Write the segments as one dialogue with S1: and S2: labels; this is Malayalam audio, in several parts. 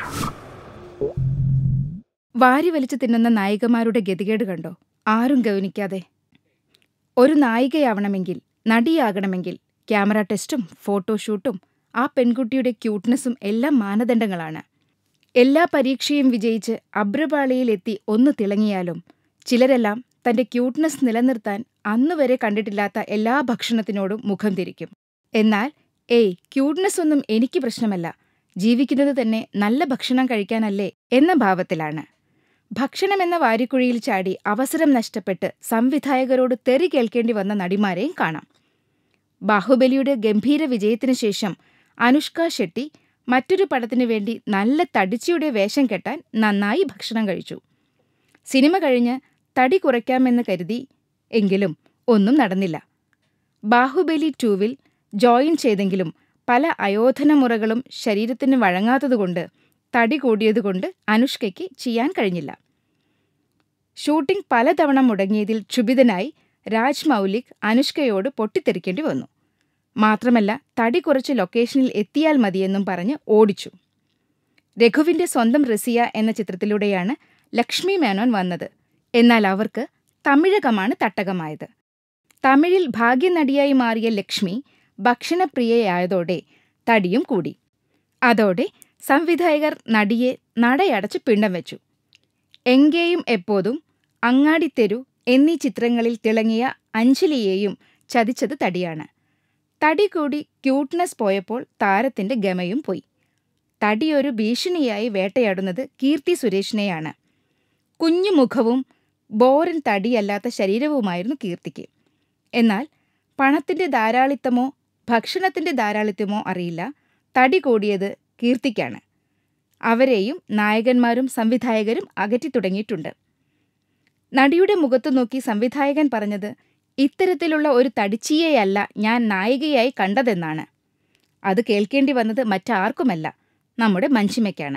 S1: വാരി വലിച്ചു തിന്നുന്ന നായികമാരുടെ ഗതികേട് കണ്ടോ ആരും ഗൗനിക്കാതെ ഒരു നായികയാവണമെങ്കിൽ നടിയാകണമെങ്കിൽ ക്യാമറ ടെസ്റ്റും ഫോട്ടോഷൂട്ടും ആ പെൺകുട്ടിയുടെ ക്യൂട്ട്നെസ്സും എല്ലാം മാനദണ്ഡങ്ങളാണ് എല്ലാ പരീക്ഷയും വിജയിച്ച് അബ്രപാളിയിലെത്തി ഒന്ന് തിളങ്ങിയാലും ചിലരെല്ലാം തന്റെ ക്യൂട്ട്നെസ് നിലനിർത്താൻ അന്നുവരെ കണ്ടിട്ടില്ലാത്ത എല്ലാ ഭക്ഷണത്തിനോടും മുഖം തിരിക്കും എന്നാൽ ഏയ് ക്യൂട്ട്നെസ് ഒന്നും എനിക്ക് പ്രശ്നമല്ല ജീവിക്കുന്നത് തന്നെ നല്ല ഭക്ഷണം കഴിക്കാനല്ലേ എന്ന ഭാവത്തിലാണ് ഭക്ഷണമെന്ന വാരിക്കുഴിയിൽ ചാടി അവസരം നഷ്ടപ്പെട്ട് സംവിധായകരോട് തെറി കേൾക്കേണ്ടി വന്ന നടിമാരെയും കാണാം ബാഹുബലിയുടെ ഗംഭീര വിജയത്തിനു ശേഷം അനുഷ്ക ഷെട്ടി മറ്റൊരു പടത്തിനു വേണ്ടി നല്ല തടിച്ചിയുടെ വേഷം കെട്ടാൻ നന്നായി ഭക്ഷണം കഴിച്ചു സിനിമ കഴിഞ്ഞ് തടി കുറയ്ക്കാമെന്ന് കരുതി എങ്കിലും ഒന്നും നടന്നില്ല ബാഹുബലി ടൂവിൽ ജോയിൻ ചെയ്തെങ്കിലും പല അയോധന മുറകളും ശരീരത്തിന് വഴങ്ങാത്തതുകൊണ്ട് തടി കൂടിയതുകൊണ്ട് അനുഷ്കയ്ക്ക് ചെയ്യാൻ കഴിഞ്ഞില്ല ഷൂട്ടിംഗ് പലതവണ മുടങ്ങിയതിൽ ക്ഷുഭിതനായി രാജ് മൗലിക് അനുഷ്കയോട് പൊട്ടിത്തെറിക്കേണ്ടി വന്നു മാത്രമല്ല തടി കുറച്ച് ലൊക്കേഷനിൽ എത്തിയാൽ മതിയെന്നും പറഞ്ഞ് ഓടിച്ചു രഘുവിന്റെ സ്വന്തം റസിയ എന്ന ചിത്രത്തിലൂടെയാണ് ലക്ഷ്മി മേനോൻ വന്നത് എന്നാൽ അവർക്ക് തമിഴകമാണ് തട്ടകമായത് തമിഴിൽ ഭാഗ്യനടിയായി മാറിയ ലക്ഷ്മി ഭക്ഷണപ്രിയയായതോടെ തടിയും കൂടി അതോടെ സംവിധായകർ നടിയെ നടയടച്ച് പിണ്ടം വെച്ചു എങ്കേയും എപ്പോതും അങ്ങാടിത്തെരു എന്നീ ചിത്രങ്ങളിൽ തിളങ്ങിയ അഞ്ജലിയെയും ചതിച്ചത് തടിയാണ് തടി കൂടി ക്യൂട്ട്നെസ് പോയപ്പോൾ താരത്തിന്റെ ഗമയും പോയി തടി ഒരു ഭീഷണിയായി വേട്ടയാടുന്നത് കീർത്തി സുരേഷിനെയാണ് കുഞ്ഞു മുഖവും ബോറൻ തടിയല്ലാത്ത ശരീരവുമായിരുന്നു കീർത്തിക്ക് എന്നാൽ പണത്തിന്റെ ധാരാളിത്തമോ ഭക്ഷണത്തിന്റെ ധാരാളിത്തമോ അറിയില്ല തടി കൂടിയത് കീർത്തിക്കാണ് അവരെയും നായകന്മാരും സംവിധായകരും അകറ്റി തുടങ്ങിയിട്ടുണ്ട് നടിയുടെ മുഖത്തു നോക്കി സംവിധായകൻ പറഞ്ഞത് ഇത്തരത്തിലുള്ള ഒരു തടിച്ചിയെയല്ല ഞാൻ നായികയായി കണ്ടതെന്നാണ് അത് കേൾക്കേണ്ടി വന്നത് മറ്റാർക്കുമല്ല നമ്മുടെ മഞ്ചിമയ്ക്കാണ്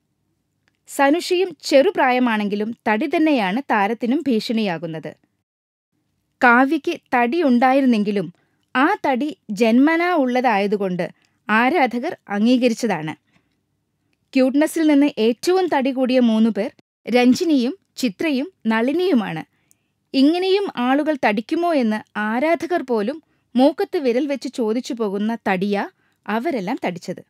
S1: സനുഷയും ചെറുപ്രായമാണെങ്കിലും തടി തന്നെയാണ് താരത്തിനും ഭീഷണിയാകുന്നത് കാവ്യയ്ക്ക് തടി ഉണ്ടായിരുന്നെങ്കിലും ആ തടി ജന്മനാ ഉള്ളതായതുകൊണ്ട് ആരാധകർ അംഗീകരിച്ചതാണ് ക്യൂട്ട്നെസ്സിൽ നിന്ന് ഏറ്റവും തടി കൂടിയ മൂന്നു പേർ രഞ്ജിനിയും ചിത്രയും നളിനിയുമാണ് ഇങ്ങനെയും ആളുകൾ തടിക്കുമോ എന്ന് ആരാധകർ പോലും മൂക്കത്ത് വിരൽ വെച്ച് ചോദിച്ചു പോകുന്ന തടിയാ അവരെല്ലാം തടിച്ചത്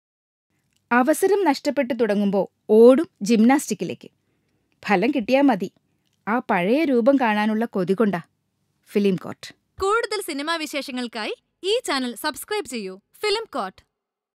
S1: അവസരം നഷ്ടപ്പെട്ടു തുടങ്ങുമ്പോൾ ഓടും ജിംനാസ്റ്റിക്കിലേക്ക് ഫലം കിട്ടിയാൽ മതി ആ പഴയ രൂപം കാണാനുള്ള കൊതികൊണ്ടാ ഫിലിം കോട്ട്
S2: കൂടുതൽ സിനിമാ വിശേഷങ്ങൾക്കായി ഈ ചാനൽ സബ്സ്ക്രൈബ് ചെയ്യൂ ഫിലിം കോട്ട്